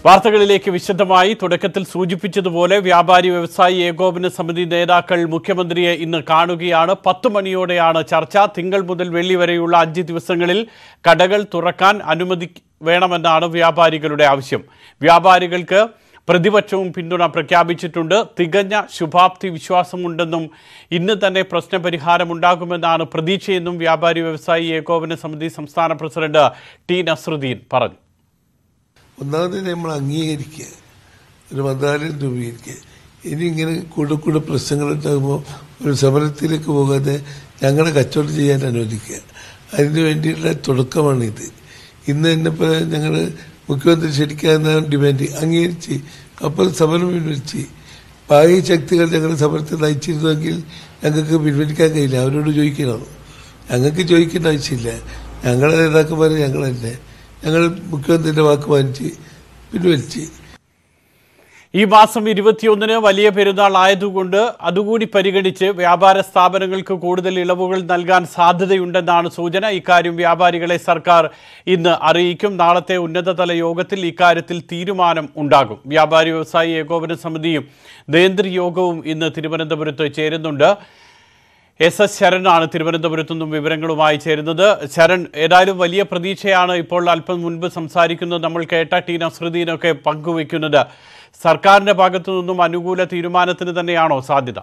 വാർത്തകളിലേക്ക് വിശദമായി തുടക്കത്തിൽ സൂചിപ്പിച്ചതുപോലെ വ്യാപാരി വ്യവസായി ഏകോപന സമിതി നേതാക്കൾ മുഖ്യമന്ത്രിയെ ഇന്ന് കാണുകയാണ് പത്ത് മണിയോടെയാണ് ചർച്ച തിങ്കൾ മുതൽ വെള്ളി വരെയുള്ള അഞ്ച് ദിവസങ്ങളിൽ കടകൾ തുറക്കാൻ അനുമതി വേണമെന്നാണ് വ്യാപാരികളുടെ ആവശ്യം വ്യാപാരികൾക്ക് പ്രതിപക്ഷവും പിന്തുണ പ്രഖ്യാപിച്ചിട്ടുണ്ട് തികഞ്ഞ ശുഭാപ്തി വിശ്വാസമുണ്ടെന്നും ഇന്ന് തന്നെ പ്രശ്നപരിഹാരമുണ്ടാകുമെന്നാണ് പ്രതീക്ഷയെന്നും വ്യാപാരി വ്യവസായി ഏകോപന സമിതി സംസ്ഥാന പ്രസിഡന്റ് ടി നസ്രുദ്ദീൻ പറഞ്ഞു ഒന്നാമത് നമ്മൾ അംഗീകരിക്കുക ഒരു മന്ത്രാലയം രൂപീകരിക്കുക ഇനി ഇങ്ങനെ കൂടെ കൂടെ പ്രശ്നങ്ങൾ ഉണ്ടാകുമ്പോൾ ഒരു സമരത്തിലേക്ക് പോകാതെ ഞങ്ങളെ കച്ചവടം ചെയ്യാൻ അനുവദിക്കുക അതിന് വേണ്ടിയുള്ള തുടക്കമാണിത് ഇന്ന് തന്നെ ഇപ്പോൾ ഞങ്ങൾ മുഖ്യമന്ത്രി ക്ഷണിക്കാവുന്ന ഡിമാൻഡ് അംഗീകരിച്ച് അപ്പോൾ സമരം പിൻവലിച്ച് ബാഹ്യ ശക്തികൾ ഞങ്ങൾ സമരത്തെ നയിച്ചിരുന്നെങ്കിൽ ഞങ്ങൾക്ക് പിൻവലിക്കാൻ കഴിയില്ല അവരോട് ചോദിക്കണം ഞങ്ങൾക്ക് ചോദിക്കേണ്ട ആവശ്യമില്ല ഞങ്ങളെ നേതാക്കന്മാർ ഞങ്ങൾ തന്നെ ഞങ്ങൾ മുഖ്യമന്ത്രിയുടെ വാക്ക് മാനിച്ച് പിൻവലിച്ച് ഈ മാസം ഇരുപത്തിയൊന്നിന് വലിയ പെരുന്നാൾ ആയതുകൊണ്ട് അതുകൂടി പരിഗണിച്ച് വ്യാപാര സ്ഥാപനങ്ങൾക്ക് കൂടുതൽ ഇളവുകൾ നൽകാൻ സാധ്യതയുണ്ടെന്നാണ് സൂചന ഇക്കാര്യം വ്യാപാരികളെ സർക്കാർ ഇന്ന് അറിയിക്കും നാളത്തെ ഉന്നതതല യോഗത്തിൽ ഇക്കാര്യത്തിൽ തീരുമാനം ഉണ്ടാകും വ്യാപാരി വ്യവസായി ഏകോപന സമിതിയും നേതൃയോഗവും ഇന്ന് തിരുവനന്തപുരത്ത് ചേരുന്നുണ്ട് എസ് എസ് ശരണാണ് തിരുവനന്തപുരത്തു നിന്നും വിവരങ്ങളുമായി ചേരുന്നത് ശരൺ ഏതായാലും വലിയ പ്രതീക്ഷയാണ് ഇപ്പോൾ അല്പം മുൻപ് സംസാരിക്കുന്നത് നമ്മൾ കേട്ട ടി നസ്രുദ്ദീനൊക്കെ പങ്കുവെക്കുന്നത് സർക്കാരിന്റെ ഭാഗത്തു നിന്നും അനുകൂല തീരുമാനത്തിന് തന്നെയാണോ സാധ്യത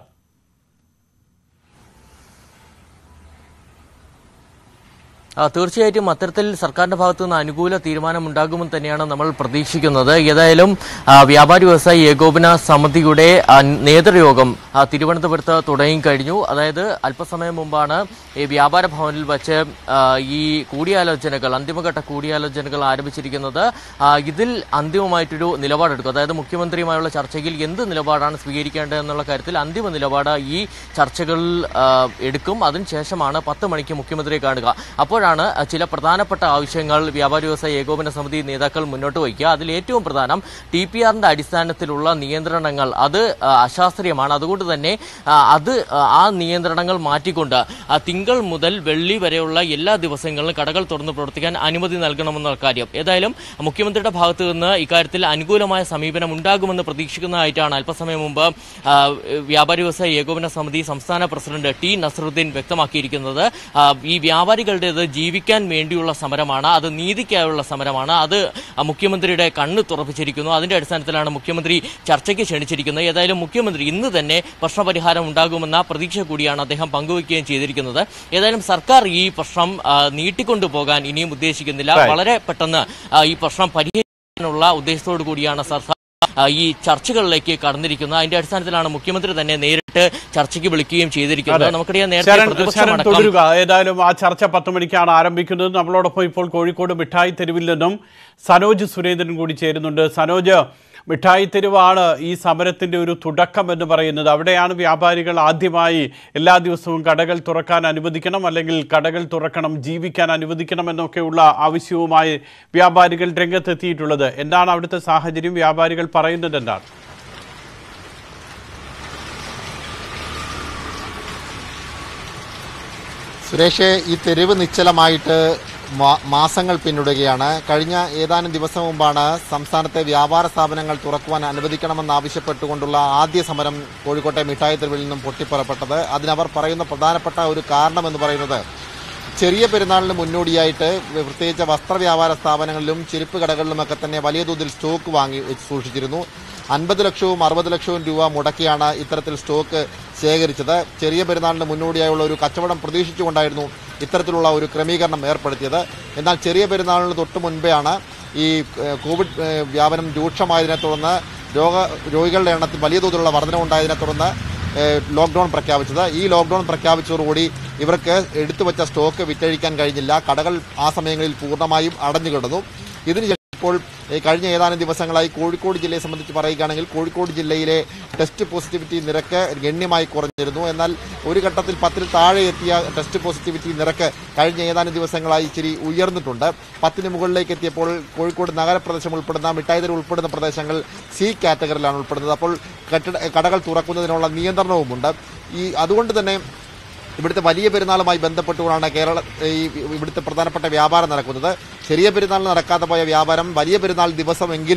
ആ, തീർച്ചയായിട്ടും അത്തരത്തിൽ സർക്കാരിന്റെ ഭാഗത്തു നിന്ന് അനുകൂല തീരുമാനമുണ്ടാകുമെന്ന് തന്നെയാണ് നമ്മൾ പ്രതീക്ഷിക്കുന്നത് ഏതായാലും ആ, വ്യാപാരി വ്യവസായി ഏകോപന സമിതിയുടെ ആ, നേതൃയോഗം ആ, തിരുവനന്തപുരത്ത് തുടങ്ങി കഴിഞ്ഞു അതായത് അല്പസമയം മുമ്പാണ് ഈ വ്യാപാര ഭവനിൽ വച്ച് ആ, ഈ കൂടിയാലോചനകൾ അന്തിമഘട്ട കൂടിയാലോചനകൾ ആരംഭിച്ചിരിക്കുന്നത് ആ, ഇതിൽ അന്തിമമായിട്ടൊരു നിലപാടെടുക്കും അതായത് മുഖ്യമന്ത്രിയുമായുള്ള ചർച്ചയിൽ എന്ത് നിലപാടാണ് സ്വീകരിക്കേണ്ടത് എന്നുള്ള കാര്യത്തിൽ അന്തിമ നിലപാട് ഈ ചർച്ചകളിൽ ആ, എടുക്കും അതിനുശേഷമാണ് പത്ത് മണിക്ക് മുഖ്യമന്ത്രിയെ കാണുക അപ്പോഴാണ് ചില പ്രധാനപ്പെട്ട ആവശ്യങ്ങൾ വ്യാപാരി വ്യവസായ ഏകോപന സമിതി നേതാക്കൾ മുന്നോട്ട് വയ്ക്കുക അതിൽ ഏറ്റവും പ്രധാനം ടി പി ആറിന്റെ അടിസ്ഥാനത്തിലുള്ള നിയന്ത്രണങ്ങൾ അത് ആ, അശാസ്ത്രീയമാണ് അതുകൊണ്ട് തന്നെ ആ, അത് ആ, ആ നിയന്ത്രണങ്ങൾ മാറ്റിക്കൊണ്ട് ആ, തിങ്കൾ മുതൽ വെള്ളി വരെയുള്ള എല്ലാ ദിവസങ്ങളിലും കടകൾ തുറന്ന് പ്രവർത്തിക്കാൻ അനുമതി നൽകണമെന്ന കാര്യം ഏതായാലും മുഖ്യമന്ത്രിയുടെ ഭാഗത്തു നിന്ന് ഇക്കാര്യത്തിൽ അനുകൂലമായ സമീപനം ഉണ്ടാകുമെന്ന് പ്രതീക്ഷിക്കുന്നതായിട്ടാണ് അല്പസമയം മുമ്പ് ആ, വ്യാപാരി വ്യവസായ ഏകോപന സമിതി സംസ്ഥാന പ്രസിഡന്റ് ടി നസറുദ്ദീൻ വ്യക്തമാക്കിയിരിക്കുന്നത് ആ, ഈ വ്യാപാരികളുടേത് ജീവിക്കാൻ വേണ്ടിയുള്ള സമരമാണ് അത് നീതിക്കായുള്ള സമരമാണ് അത് ആ, മുഖ്യമന്ത്രിയുടെ കണ്ണ് തുറപ്പിച്ചിരിക്കുന്നു അതിന്റെ അടിസ്ഥാനത്തിലാണ് മുഖ്യമന്ത്രി ചർച്ചയ്ക്ക് ക്ഷണിച്ചിരിക്കുന്നത് ഏതായാലും മുഖ്യമന്ത്രി ഇന്ന് തന്നെ പ്രശ്നപരിഹാരം ഉണ്ടാകുമെന്ന പ്രതീക്ഷ കൂടിയാണ് അദ്ദേഹം പങ്കുവയ്ക്കുകയും ചെയ്തിരിക്കുന്നത് ഏതായാലും സർക്കാർ ഈ പ്രശ്നം ആ, നീട്ടിക്കൊണ്ടുപോകാൻ ഇനിയും ഉദ്ദേശിക്കുന്നില്ല Right. വളരെ പെട്ടെന്ന് ആ, ഈ പ്രശ്നം പരിഹരിക്കാനുള്ള ഉദ്ദേശത്തോടു കൂടിയാണ് സർക്കാർ ആ, ഈ ചർച്ചകളിലേക്ക് കടന്നിരിക്കുന്നത് അതിന്റെ അടിസ്ഥാനത്തിലാണ് മുഖ്യമന്ത്രി തന്നെ നേരിട്ട് ചർച്ചയ്ക്ക് വിളിക്കുകയും ചെയ്തിരിക്കുന്നത് അതെ. നമുക്കറിയാം നേരത്തെ ശരൺ ശരൺ പ്രതിപക്ഷമടക്കം തുടരുക ഏതായാലും ആ ചർച്ച പത്ത് മണിക്കാണ് ആരംഭിക്കുന്നത് നമ്മളോടൊപ്പം ഇപ്പോൾ കോഴിക്കോട് മിഠായി തെരുവിൽ നിന്നും സനോജ് സുരേന്ദ്രൻ കൂടി ചേരുന്നുണ്ട് സനോജ് മിഠായി തെരുവാണ് ഈ സമരത്തിന്റെ ഒരു തുടക്കം എന്ന് പറയുന്നത് അവിടെയാണ് വ്യാപാരികൾ ആദ്യമായി എല്ലാ ദിവസവും കടകൾ തുറക്കാൻ അനുവദിക്കണം അല്ലെങ്കിൽ കടകൾ തുറക്കണം ജീവിക്കാൻ അനുവദിക്കണം എന്നൊക്കെയുള്ള ആവശ്യവുമായി വ്യാപാരികൾ രംഗത്തെത്തിയിട്ടുള്ളത് എന്താണ് അവിടുത്തെ സാഹചര്യം വ്യാപാരികൾ പറയുന്നത് എന്താണ് സുരേഷ് ഈ തെരുവ് നിശ്ചലമായിട്ട് മാ- മാസങ്ങൾ പിന്നിടുകയാണ് കഴിഞ്ഞ ഏതാനും ദിവസം മുമ്പാണ് സംസ്ഥാനത്തെ വ്യാപാര സ്ഥാപനങ്ങൾ തുറക്കുവാൻ അനുവദിക്കണമെന്നാവശ്യപ്പെട്ടുകൊണ്ടുള്ള ആദ്യ സമരം കോഴിക്കോട്ടെ മിഠായി തെരുവിൽ നിന്നും പൊട്ടിപ്പുറപ്പെട്ടത് അതിനവർ പറയുന്ന പ്രധാനപ്പെട്ട ഒരു കാരണം എന്ന് പറയുന്നത് ചെറിയ പെരുന്നാളിന് മുന്നോടിയായിട്ട് പ്രത്യേകിച്ച് വസ്ത്രവ്യാപാര സ്ഥാപനങ്ങളിലും ചെരുപ്പ് കടകളിലുമൊക്കെ തന്നെ വലിയ തോതിൽ സ്റ്റോക്ക് വാങ്ങി വെച്ച് സൂക്ഷിച്ചിരുന്നു അൻപത് ലക്ഷവും അറുപത് ലക്ഷവും രൂപ മുടക്കിയാണ് ഇത്തരത്തിൽ സ്റ്റോക്ക് ശേഖരിച്ചത് ചെറിയ പെരുന്നാളിന് മുന്നോടിയായുള്ള ഒരു കച്ചവടം പ്രതീക്ഷിച്ചുകൊണ്ടായിരുന്നു ഇത്തരത്തിലുള്ള ഒരു ക്രമീകരണം ഏർപ്പെടുത്തിയത് എന്നാൽ ചെറിയ പെരുന്നാളിന് തൊട്ട് മുൻപെയാണ് ഈ ഏഹ്, കോവിഡ് ഏഹ്, വ്യാപനം രൂക്ഷമായതിനെ തുടർന്ന് രോഗ രോഗികളുടെ എണ്ണത്തിൽ വലിയ തോതിലുള്ള വർധനവുണ്ടായതിനെ തുടർന്ന് ഏഹ്, ലോക്ക്ഡൗൺ പ്രഖ്യാപിച്ചത് ഈ ലോക്ക്ഡൗൺ പ്രഖ്യാപിച്ചതോടുകൂടി ഇവർക്ക് എടുത്തു വെച്ച സ്റ്റോക്ക് വിറ്റഴിക്കാൻ കഴിഞ്ഞില്ല കടകൾ ആ സമയങ്ങളിൽ പൂർണ്ണമായും അടഞ്ഞു കിടന്നു ഇതിനുശേഷം ഇപ്പോൾ ഏഹ്, കഴിഞ്ഞ ഏതാനും ദിവസങ്ങളായി കോഴിക്കോട് ജില്ലയെ സംബന്ധിച്ച് പറയുകയാണെങ്കിൽ കോഴിക്കോട് ജില്ലയിലെ ടെസ്റ്റ് പോസിറ്റിവിറ്റി നിരക്ക് ഗണ്യമായി കുറഞ്ഞിരുന്നു എന്നാൽ ഒരു ഘട്ടത്തിൽ പത്തിൽ താഴെ എത്തിയ ടെസ്റ്റ് പോസിറ്റിവിറ്റി നിരക്ക് കഴിഞ്ഞ ഏതാനും ദിവസങ്ങളായി ഇച്ചിരി ഉയർന്നിട്ടുണ്ട് പത്തിന് മുകളിലേക്ക് എത്തിയപ്പോൾ കോഴിക്കോട് നഗരപ്രദേശം ഉൾപ്പെടുന്ന മിഠായിതര ഉൾപ്പെടുന്ന പ്രദേശങ്ങൾ സി കാറ്റഗറിയിലാണ് ഉൾപ്പെടുന്നത് അപ്പോൾ കെട്ടിട കടകൾ തുറക്കുന്നതിനുള്ള നിയന്ത്രണവുമുണ്ട് ഈ അതുകൊണ്ട് തന്നെ ഇവിടുത്തെ വലിയ പെരുന്നാളുമായി ബന്ധപ്പെട്ടുകൊണ്ടാണ് കേരള ഈ ഇവിടുത്തെ പ്രധാനപ്പെട്ട വ്യാപാരം നടക്കുന്നത് ചെറിയ പെരുന്നാൾ നടക്കാതെ പോയ വ്യാപാരം വലിയ പെരുന്നാൾ ദിവസമെങ്കിലും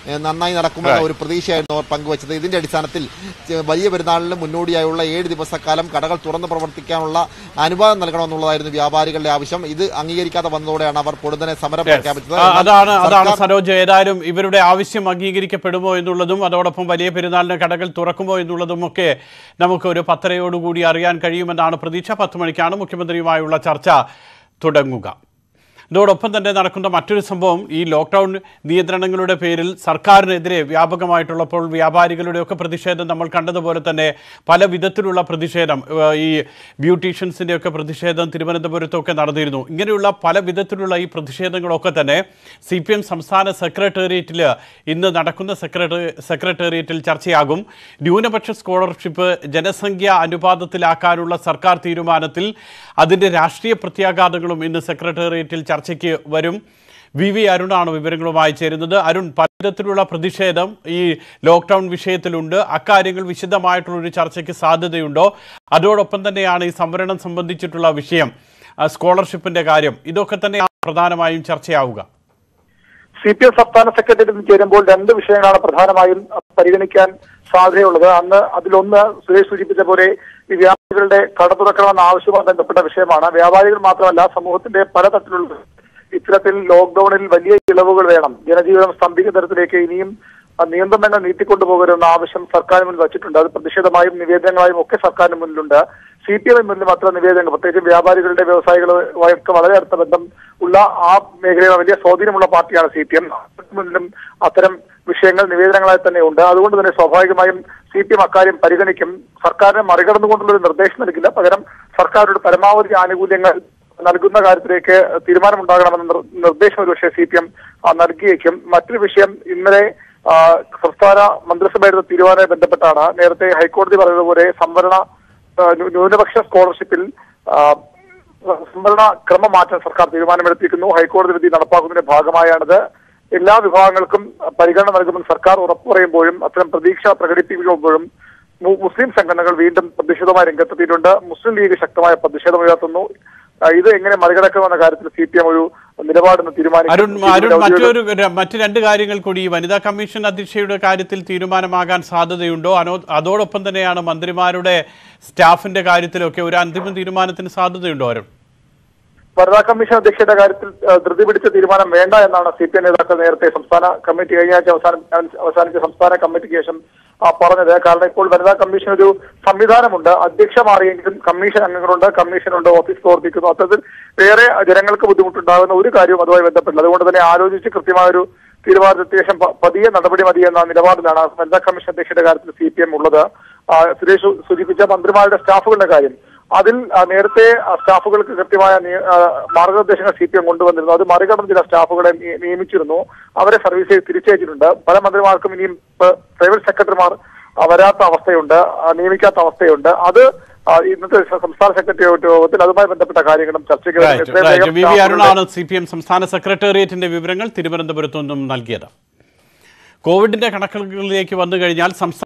ഏഹ്, നന്നായി നടക്കുമെന്ന ഒരു പ്രതീക്ഷയായിരുന്നു അവർ പങ്കുവച്ചത് ഇതിന്റെ അടിസ്ഥാനത്തിൽ ചെ- വലിയ പെരുന്നാളിന് മുന്നോടിയായുള്ള ഏഴ് ദിവസക്കാലം കടകൾ തുറന്ന് പ്രവർത്തിക്കാനുള്ള അനുവാദം നൽകണമെന്നുള്ളതായിരുന്നു വ്യാപാരികളുടെ ആവശ്യം ഇത് അംഗീകരിക്കാതെ വന്നതോടെയാണ് അവർ പൊടുന്നനെ സമരം പ്രഖ്യാപിച്ചത് ആ, എന്നാൽ അതാണ് അതാണ് സർക്കാർ- സരോജ് ഏതായാലും ഇവരുടെ ആവശ്യം അംഗീകരിക്കപ്പെടുമോ എന്നുള്ളതും അതോടൊപ്പം വലിയ പെരുന്നാളിന് കടകൾ തുറക്കുമോ എന്നുള്ളതും ഒക്കെ നമുക്ക് ഒരു പത്തരയോടുകൂടി അറിയാൻ കഴിയുമെന്നാണ് പ്രതീക്ഷ പത്ത് മണിക്കാണ് മുഖ്യമന്ത്രിയുമായുള്ള ചർച്ച തുടങ്ങുക ഇതോടൊപ്പം തന്നെ നടക്കുന്ന മറ്റൊരു സംഭവം ഈ ലോക്ക്ഡൗൺ നിയന്ത്രണങ്ങളുടെ പേരിൽ സർക്കാരിനെതിരെ വ്യാപകമായിട്ടുള്ളപ്പോൾ വ്യാപാരികളുടെയൊക്കെ പ്രതിഷേധം നമ്മൾ കണ്ടതുപോലെ തന്നെ പല വിധത്തിലുള്ള പ്രതിഷേധം ഏഹ് ഈ ബ്യൂട്ടീഷ്യൻസിൻ്റെ ഒക്കെ പ്രതിഷേധം തിരുവനന്തപുരത്തൊക്കെ നടന്നിരുന്നു ഇങ്ങനെയുള്ള പല വിധത്തിലുള്ള ഈ പ്രതിഷേധങ്ങളൊക്കെ തന്നെ സി പി എം സംസ്ഥാന സെക്രട്ടേറിയറ്റിൽ ഇന്ന് നടക്കുന്ന സെക്രട്ടറി സെക്രട്ടേറിയറ്റിൽ ചർച്ചയാകും ന്യൂനപക്ഷ സ്കോളർഷിപ്പ് ജനസംഖ്യ അനുപാതത്തിലാക്കാനുള്ള സർക്കാർ തീരുമാനത്തിൽ അതിൻ്റെ രാഷ്ട്രീയ പ്രത്യാഘാതങ്ങളും ഇന്ന് സെക്രട്ടേറിയറ്റിൽ ചർച്ചയ്ക്ക് വരും വി വി അരുണാണ് വിവരങ്ങളുമായി ചേരുന്നത് അരുൺ പലതരത്തിലുള്ള പ്രതിഷേധം ഈ ലോക്ക്ഡൗൺ വിഷയത്തിലുണ്ട് അക്കാര്യങ്ങൾ വിശദമായിട്ടുള്ള ഒരു ചർച്ചയ്ക്ക് സാധ്യതയുണ്ടോ അതോടൊപ്പം തന്നെയാണ് ഈ സംവരണം സംബന്ധിച്ചിട്ടുള്ള വിഷയം ആ, സ്കോളർഷിപ്പിന്റെ കാര്യം ഇതൊക്കെ തന്നെയാണ് പ്രധാനമായും ചർച്ചയാവുക സി പി എം സംസ്ഥാന സെക്രട്ടേറിയറ്റിൽ ചേരുമ്പോൾ രണ്ട് വിഷയങ്ങളാണ് പ്രധാനമായും പരിഗണിക്കാൻ സാധ്യതയുള്ളത് അന്ന് അതിലൊന്ന് സുരേഷ് സൂചിപ്പിച്ച പോലെ ഈ വ്യാപാരികളുടെ കട തുറക്കണമെന്ന ആവശ്യവുമായി ബന്ധപ്പെട്ട വിഷയമാണ് വ്യാപാരികൾ മാത്രമല്ല സമൂഹത്തിന്റെ പലതരത്തിലുള്ള ഇത്തരത്തിൽ ലോക്ക്ഡൌണിൽ വലിയ ഇളവുകൾ വേണം ജനജീവിതം സ്തംഭിക്കുന്ന തരത്തിലേക്ക് ഇനിയും ആ, നിയന്ത്രണങ്ങൾ നീട്ടിക്കൊണ്ടുപോകരുതെന്ന ആവശ്യം സർക്കാരിന് മുന്നിൽ വച്ചിട്ടുണ്ട് അത് പ്രതിഷേധമായും നിവേദനങ്ങളായും ഒക്കെ സർക്കാരിന് മുന്നിലുണ്ട് സി പി എമ്മിന് മുന്നിലും അത്ര നിവേദനങ്ങൾ പ്രത്യേകിച്ച് വ്യാപാരികളുടെ വ്യവസായികളുമായൊക്കെ വളരെ അടുത്ത ബന്ധം ഉള്ള ആ മേഖലയിൽ വലിയ സ്വാധീനമുള്ള പാർട്ടിയാണ് സി പി എം മുന്നിലും അത്തരം വിഷയങ്ങൾ നിവേദനങ്ങളായി തന്നെ ഉണ്ട് അതുകൊണ്ട് തന്നെ സ്വാഭാവികമായും സി പി എം അക്കാര്യം പരിഗണിക്കും സർക്കാരിനെ മറികടന്നുകൊണ്ടുള്ള ഒരു നിർദ്ദേശം നൽകില്ല പകരം സർക്കാരുടെ പരമാവധി ആനുകൂല്യങ്ങൾ നൽകുന്ന കാര്യത്തിലേക്ക് തീരുമാനമുണ്ടാകണമെന്ന നിർ- നിർദ്ദേശം ഒരുപക്ഷെ സി പി എം നൽകിയേക്കും മറ്റൊരു വിഷയം ഇന്നലെ ആ, സംസ്ഥാന മന്ത്രിസഭയുടെ തീരുമാനവുമായി ബന്ധപ്പെട്ടാണ് നേരത്തെ ഹൈക്കോടതി പറഞ്ഞതുപോലെ സംവരണ ആ, ന്യൂ- ന്യൂനപക്ഷ സ്കോളർഷിപ്പിൽ ആ, സംവരണ ക്രമം മാറ്റാൻ സർക്കാർ തീരുമാനമെടുത്തിരിക്കുന്നു ഹൈക്കോടതി വിധി നടപ്പാക്കുന്നതിന്റെ ഭാഗമായാണിത് എല്ലാ വിഭാഗങ്ങൾക്കും പരിഗണന നൽകുമെന്ന് സർക്കാർ ഉറപ്പു പറയുമ്പോഴും അത്തരം പ്രതീക്ഷ പ്രകടിപ്പിക്കുമ്പോഴും മു- മുസ്ലിം സംഘടനകൾ വീണ്ടും പ്രതിഷേധവുമായി രംഗത്തെത്തിയിട്ടുണ്ട് മുസ്ലിം ലീഗ് ശക്തമായ പ്രതിഷേധം ഉയർത്തുന്നു ആ, ഇത് എങ്ങനെ മറികടക്കുമെന്ന കാര്യത്തിൽ സി പി എം ഒരു നിലപാടെന്ന് അരുൺ തീരുമാനിക്കും അരുൺ ഇതിന്റെ ഔദ്യോഗിക- മറ്റൊരു ര- മറ്റ് രണ്ട് കാര്യങ്ങൾ കൂടി ഈ വനിതാ കമ്മീഷൻ അധ്യക്ഷയുടെ കാര്യത്തിൽ തീരുമാനമാകാൻ സാധ്യതയുണ്ടോ അനോ അതോടൊപ്പം തന്നെയാണ് മന്ത്രിമാരുടെ സ്റ്റാഫിന്റെ കാര്യത്തിലൊക്കെ ഒരു അന്തിമ തീരുമാനത്തിന് സാധ്യതയുണ്ടോ അരുൺ വനിതാ കമ്മീഷൻ അധ്യക്ഷയുടെ കാര്യത്തിൽ ആ, ധൃതി പിടിച്ച തീരുമാനം വേണ്ട എന്നാണ് സി പി എം നേതാക്കൾ നേരത്തെ സംസ്ഥാന കമ്മിറ്റി കഴിഞ്ഞ ആഴ്ച അവസാനം അവസാനിച്ച സംസ്ഥാന കമ്മിറ്റിക്ക് ശേഷം ആ, പറഞ്ഞത് കാരണം ഇപ്പോൾ വനിതാ കമ്മീഷൻ ഒരു സംവിധാനമുണ്ട് അധ്യക്ഷ മാറിയെങ്കിലും കമ്മീഷൻ അംഗങ്ങളുണ്ട് കമ്മീഷനുണ്ട് ഓഫീസ് പ്രവർത്തിക്കുന്നു അത്തരത്തിൽ വേറെ ജനങ്ങൾക്ക് ബുദ്ധിമുട്ടുണ്ടാകുന്ന ഒരു കാര്യവും അതുമായി ബന്ധപ്പെട്ടില്ല അതുകൊണ്ട് തന്നെ ആലോചിച്ച് കൃത്യമായ ഒരു തീരുമാനത്തിന് ശേഷം പ- പതിയെ നടപടി മതി എന്ന നിലപാടിലാണ് വനിതാ കമ്മീഷൻ അധ്യക്ഷയുടെ കാര്യത്തിൽ സി പി എം ഉള്ളത് ആ, സുരേഷ് സു- സൂചിപ്പിച്ച മന്ത്രിമാരുടെ സ്റ്റാഫുകളുടെ കാര്യം അതിൽ ആ, നേരത്തെ ആ, സ്റ്റാഫുകൾക്ക് കൃത്യമായ നിയ- ആ, മാർഗനിർദ്ദേശങ്ങൾ സി പി എം കൊണ്ടുവന്നിരുന്നു അത് മറികടന്ന് ചില സ്റ്റാഫുകളെ നിയ- നിയമിച്ചിരുന്നു അവരെ സർവീസിൽ തിരിച്ചയച്ചിട്ടുണ്ട് പല മന്ത്രിമാർക്കും ഇനിയും പ- പ്രൈവറ്റ് സെക്രട്ടറിമാർ ആ, വരാത്ത അവസ്ഥയുണ്ട് ആ, നിയമിക്കാത്ത അവസ്ഥയുണ്ട് അത് ആ, ഇന്നത്തെ സ- സംസ്ഥാന സെക്രട്ടേറിയറ്റ് യോഗത്തിൽ അതുമായി ബന്ധപ്പെട്ട കാര്യങ്ങളും ചർച്ചയ്ക്ക് വരും. റൈറ്റ് എത്രയും റൈറ്റ് വേഗം വി വി സ്റ്റാഫുകളുടെ- അരുണാണ് സി പി എം സംസ്ഥാന സെക്രട്ടേറിയറ്റിന്റെ വിവരങ്ങൾ തിരുവനന്തപുരത്തു നിന്നും നൽകിയത് കോവിഡിന്റെ കണക്കുകളിലേക്ക് വന്നു കഴിഞ്ഞാൽ സംസ്ഥാന